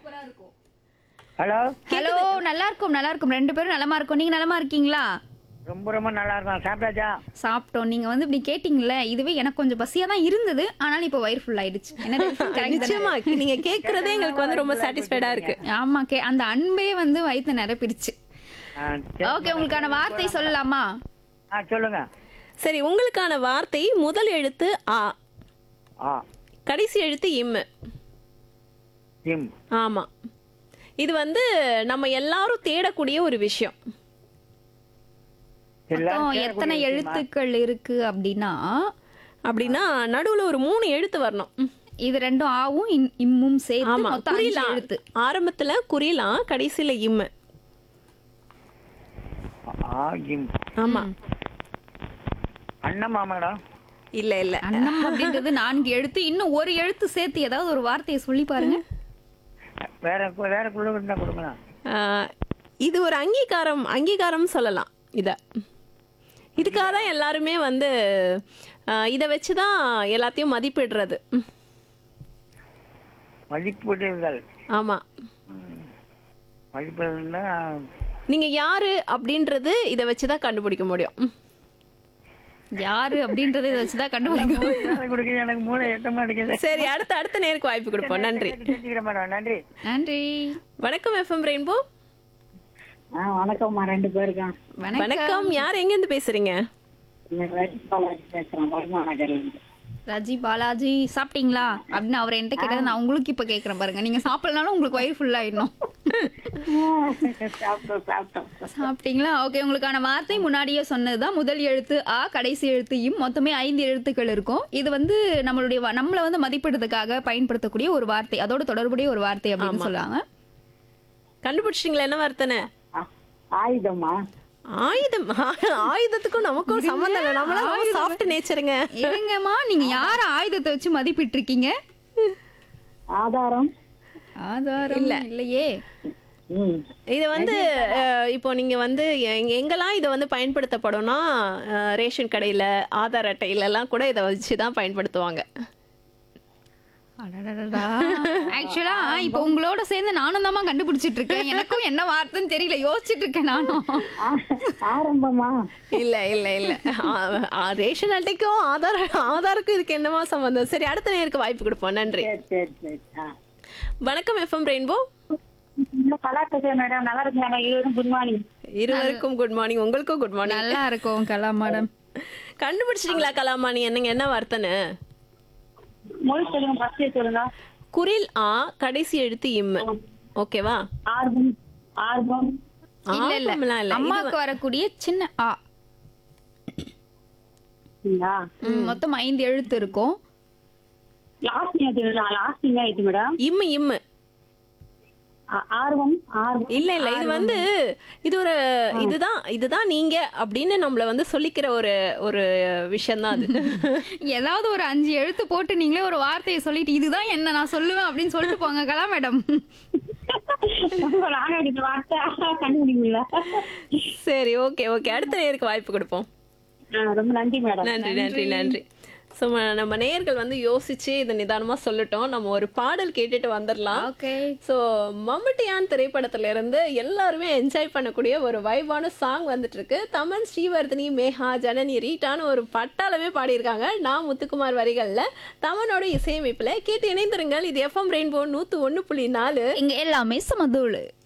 Hello hello நல்லா இருக்கும் நல்லா இருக்கும் ரெண்டு பேரும் நலமா இருக்கும் நீங்க நலமா இருக்கீங்களா ரொம்ப ரொம்ப நல்லா இருக்கும் சாப்பிட்டாச்சா சாப்பிட்டோம் நீங்க வந்து இப்படி கேட்டீங்கல்ல இதுவே எனக்கு கொஞ்சம் பசியா தான் இருந்தது ஆனாலும் இப்போ வயிறு ஃபுல் ஆயிடுச்சு என்ன correct தானே? நிச்சயமா நீங்க கேக்குறதே எங்களுக்கு வந்து ரொம்ப சாட்டிஸ்ஃபைடா இருக்கு ஆமா கே அந்த அன்பே வந்து வயிற்று நிரப்பிடுச்சு ஆ, சரி. ஓகே உங்களுக்கான வார்த்தை சொல்லலாமா ஆ சொல்லுங்க சரி உங்களுக்கான வார்த்தை முதல் எழுத்து ஆ ஆ கடைசி எழுத்து இம் ஜிம் ஆமா இது வந்து நம்ம எல்லாரும் தேடக்கூடிய ஒரு விஷயம் மொத்தம் எத்தனை எழுத்துக்கள் இருக்கு அப்படின்னா அப்படின்னா நடுவுல ஒரு மூணு எழுத்து வரணும் ம். இது ரெண்டும் ஆவும் இன்- இம்மும் சேர்த்து ஆமா மொத்தம் அஞ்சு குறிலாம் எழுத்து ஆரம்பத்துல குறிலாம் கடைசியில இம் ஆ ஜிம் ஆமா அண்ணம்மா மேடம் இல்ல இல்ல அன்னம் அப்படின்றது நான்கு எழுத்து இன்னும் ஒரு எழுத்து சேர்த்து ஏதாவது ஒரு வார்த்தையை சொல்லி பாருங்க வேற வேற குழு இருந்தா கொடுங்க ஆ, இது ஒரு அங்கீகாரம் அங்கீகாரம் சொல்லலாம் இத இதுக்காக தான் எல்லாருமே வந்து ஆ, இத வச்சு தான் எல்லாத்தையும் மதிப்பிடுறது ம். மதிப்பீடுகள் ஆமா மதிப்பீடுன்னா நீங்க யாரு அப்படின்றது இத வச்சு தான் கண்டுபிடிக்க முடியும் ம். யாரு அப்படின்றத இதை வச்சுதான் கண்டுபிடிக்கும் வேலை கொடுக்குது எனக்கு மூளை எட்டமா அடிக்குது சரி அடுத்த அடுத்த நேருக்கு வாய்ப்பு கொடுப்போம் நன்றி தெரிஞ்சுக்கிறேன் மேடம் நன்றி நன்றி வணக்கம் எஃப்எம் ரெயின்போ ஆ வணக்கம்மா ரெண்டு பேருக்கும் வணக்கம் வணக்கம் யார் எங்க இருந்து பேசுறீங்க நான் ரஜி பாலாஜி பேசுறேன் வருமா நகர்லேருந்து ராஜி பாலாஜி சாப்பிட்டீங்களா அப்படின்னு அவர் என்கிட்ட கேட்டது நான் உங்களுக்கு இப்ப கேக்குறேன் பாருங்க நீங்க சாப்பிடலனாலும் உங்களுக்கு வயிறு ஃபுல் ஆயிடணும் சாப்பிட்டோம் சாப்பிட்டோம் சாப்பிட்டீங்களா ஓகே உங்களுக்கான வார்த்தை முன்னாடியே சொன்னதுதான் முதல் எழுத்து ஆ கடைசி எழுத்து இம் மொத்தமே ஐந்து எழுத்துக்கள் இருக்கும் இது வந்து நம்மளுடைய வ- நம்மள வந்து மதிப்பிடுறதுக்காக பயன்படுத்தக்கூடிய ஒரு வார்த்தை அதோட தொடர்புடைய ஒரு வார்த்தை அப்படின்னு சொல்லுவாங்க கண்டுபிடிச்சிங்களா என்ன வார்த்தைன்னு ஆ- ஆயுதமா ஆயுதம் ஆயுதத்துக்கும் நமக்கும் சம்மந்தம் இல்லை நம்மளாம் சாஃப்ட் நேச்சருங்க இருங்கம்மா நீங்க யார ஆயுதத்தை வச்சு மதிப்பிட்டு இருக்கீங்க ஆதாரம் ஆதாரம் இல்ல இல்லையே ம் இது வந்து அஹ், இப்போ நீங்க வந்து எங்க- எங்கெல்லாம் இதை வந்து பயன்படுத்தப்படும்னா அஹ், ரேஷன் கடையில ஆதார் அட்டையில எல்லாம் கூட இதை வச்சு தான் பயன்படுத்துவாங்க ஆக்சுவலா இப்ப உங்களோட சேர்ந்து நானும் தான் கண்டுபிடிச்சிட்டு இருக்கேன் எனக்கும் என்ன வார்த்தைன்னு தெரியல யோசிச்சிட்டு இருக்கேன் நானும் ஆ- ஆரம்பமா இல்ல இல்ல இல்ல ஆ- ஆ, ரேஷன் அட்டைக்கும் ஆதார் ஆதாருக்கும் இதுக்கு என்னமா சம்பந்தம் சரி அடுத்த நேருக்கு வாய்ப்பு கொடுப்போம் நன்றி சரி சரி சரி ஆ வணக்கம் எஃப்எம் ரெயின்போ இந்த கலா பேசுறேன் மேடம் நல்லா இருக்கீங்க இருவரும் குட் மார்னிங் இருவருக்கும் குட் மார்னிங் உங்களுக்கும் குட் மார்னிங் நல்லா இருக்கும் கலா மேடம் கண்டுபிடிச்சிட்டீங்களா கலாமாணி என்னங்க என்ன வார்த்தைன்னு மொழி சொல்லுங்க ஃபர்ஸ்ட் சொல்லுங்க குரில் ஆ கடைசி எழுத்து இம் ஓகேவா ஆர்வம் ஆர்வம் இல்ல இல்ல ஆர்வம்லாம் இல்ல இது அம்மாவுக்கு வரக்கூடிய சின்ன ஆ சரிங்களா ம், மொத்தம் ஐந்து எழுத்து இருக்கும் லாஸ்ட் நேற்று லாஸ்ட் ஆயிடுச்சு மேடம் இம்மு இம்மு ஆ- ஆர்வம் ஆர்வம் இல்ல இல்ல இது வந்து இது ஒரு இதுதான் இதுதான் நீங்க அப்படின்னு நம்மள வந்து சொல்லிக்கிற ஒரு ஒரு விஷயம் தான் அது ஏதாவது ஒரு அஞ்சு எழுத்து போட்டு நீங்களே ஒரு வார்த்தையை சொல்லிட்டு இதுதான் என்ன நான் சொல்லுவேன் அப்படின்னு சொல்லிட்டு போங்க கலா மேடம் நாங்க இந்த வார்த்தை கண்டுபிடிக்கல சரி ஓகே ஓகே அடுத்த நேருக்கு வாய்ப்பு கொடுப்போம் ஆ, ரொம்ப நன்றி மேடம் நன்றி நன்றி நன்றி ஸோ நம்ம நேயர்கள் வந்து யோசிச்சு இதை நிதானமா சொல்லட்டும் நம்ம ஒரு பாடல் கேட்டுட்டு வந்துடலாம் ஓகே ஸோ மம்முட்டியான் திரைப்படத்துல இருந்து எல்லாருமே என்ஜாய் பண்ணக்கூடிய ஒரு வைபான சாங் வந்துட்டு இருக்கு தமன் ஸ்ரீவர்தினி மேகா ஜனனி ரீட்டான்னு ஒரு பட்டாளமே பாடியிருக்காங்க நான் முத்துக்குமார் வரிகள்ல தமனோட இசையமைப்புல கேட்டு இணைந்திருங்கள் இது எஃப்எம் ரெயின்போ நூத்து ஒண்ணு புள்ளி நாலு இங்க எல்லாமே சமதூளு